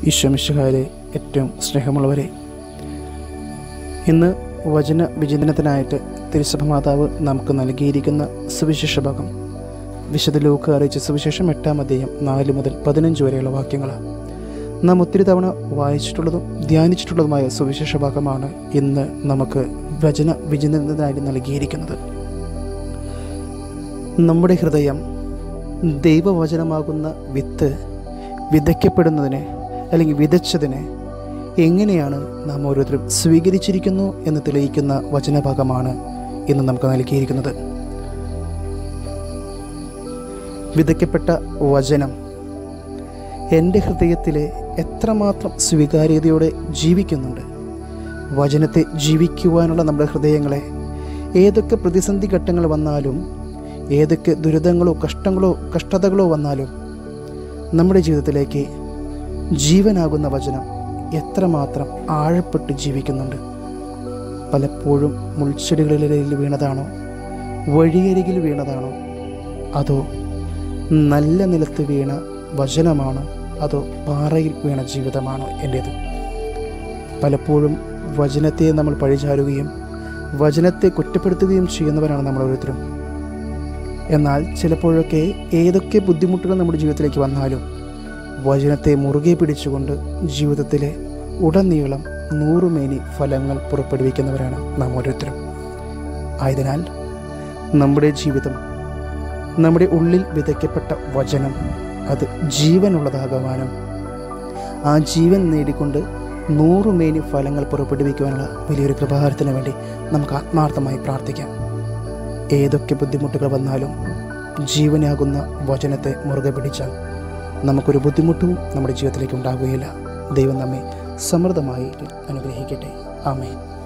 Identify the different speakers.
Speaker 1: ഈശ്വമിഷകാരെ ഏറ്റവും സ്നേഹമുള്ളവരെ ഇന്ന് വചന വിചിന്തനത്തിനായിട്ട് തിരുസഭ മാതാവ് നമുക്ക് നൽകിയിരിക്കുന്ന സുവിശേഷ ഭാഗം വിശുദ്ധ ലൂക്ക് അറിയിച്ച സുവിശേഷം എട്ടാം അധ്യായം നാല് മുതൽ പതിനഞ്ച് വരെയുള്ള വാക്യങ്ങളാണ് നാം ഒത്തിരി തവണ വായിച്ചിട്ടുള്ളതും ധ്യാനിച്ചിട്ടുള്ളതുമായ സുവിശേഷ ഭാഗമാണ് ഇന്ന് നമുക്ക് വചന വിചിന്തനത്തിനായി നൽകിയിരിക്കുന്നത് നമ്മുടെ ഹൃദയം ദൈവവചനമാകുന്ന വിത്ത് വിതയ്ക്കപ്പെടുന്നതിന് അല്ലെങ്കിൽ വിതച്ചതിന് എങ്ങനെയാണ് നാം ഓരോരുത്തരും സ്വീകരിച്ചിരിക്കുന്നു എന്ന് തെളിയിക്കുന്ന വചനഭാഗമാണ് ഇന്ന് നമുക്ക് നൽകിയിരിക്കുന്നത് വിതയ്ക്കപ്പെട്ട വചനം എൻ്റെ ഹൃദയത്തിലെ എത്രമാത്രം സ്വീകാര്യതയോടെ ജീവിക്കുന്നുണ്ട് വചനത്തെ ജീവിക്കുവാനുള്ള നമ്മുടെ ഹൃദയങ്ങളെ ഏതൊക്കെ പ്രതിസന്ധി ഘട്ടങ്ങൾ വന്നാലും ഏതൊക്കെ ദുരിതങ്ങളോ കഷ്ടങ്ങളോ കഷ്ടതകളോ വന്നാലും നമ്മുടെ ജീവിതത്തിലേക്ക് ജീവനാകുന്ന വചനം എത്രമാത്രം ആഴപ്പെട്ട് ജീവിക്കുന്നുണ്ട് പലപ്പോഴും മുൾച്ചെടികളിൽ വീണതാണോ വഴിയരികിൽ വീണതാണോ അതോ നല്ല നിലത്ത് വീണ വചനമാണോ അതോ പാറയിൽ വീണ ജീവിതമാണോ എൻ്റേത് പലപ്പോഴും വചനത്തെ നമ്മൾ പഴിചാരുകയും വചനത്തെ കുറ്റപ്പെടുത്തുകയും ചെയ്യുന്നവരാണ് നമ്മൾ ഓരോരുത്തരും എന്നാൽ ചിലപ്പോഴൊക്കെ ഏതൊക്കെ ബുദ്ധിമുട്ടുകൾ നമ്മുടെ ജീവിതത്തിലേക്ക് വന്നാലും വചനത്തെ മുറുകെ പിടിച്ചുകൊണ്ട് ജീവിതത്തിലെ ഉടനീളം നൂറുമേനി ഫലങ്ങൾ പുറപ്പെടുവിക്കുന്നവരാണ് നാം ഓരോരുത്തരും ആയതിനാൽ നമ്മുടെ ജീവിതം നമ്മുടെ ഉള്ളിൽ വിതയ്ക്കപ്പെട്ട വചനം അത് ജീവനുള്ളതാകുവാനും ആ ജീവൻ നേടിക്കൊണ്ട് നൂറുമേനി ഫലങ്ങൾ പുറപ്പെടുവിക്കുവാനുള്ള വലിയൊരു കൃപാഹാരത്തിന് വേണ്ടി നമുക്ക് ആത്മാർത്ഥമായി പ്രാർത്ഥിക്കാം ഏതൊക്കെ ബുദ്ധിമുട്ടുകൾ വന്നാലും ജീവനാകുന്ന വചനത്തെ മുറുകെ പിടിച്ചാൽ നമുക്കൊരു ബുദ്ധിമുട്ടും നമ്മുടെ ജീവിതത്തിലേക്ക് ഉണ്ടാകുകയില്ല ദൈവം നമ്മെ സമൃദ്ധമായി അനുഗ്രഹിക്കട്ടെ ആമേൻ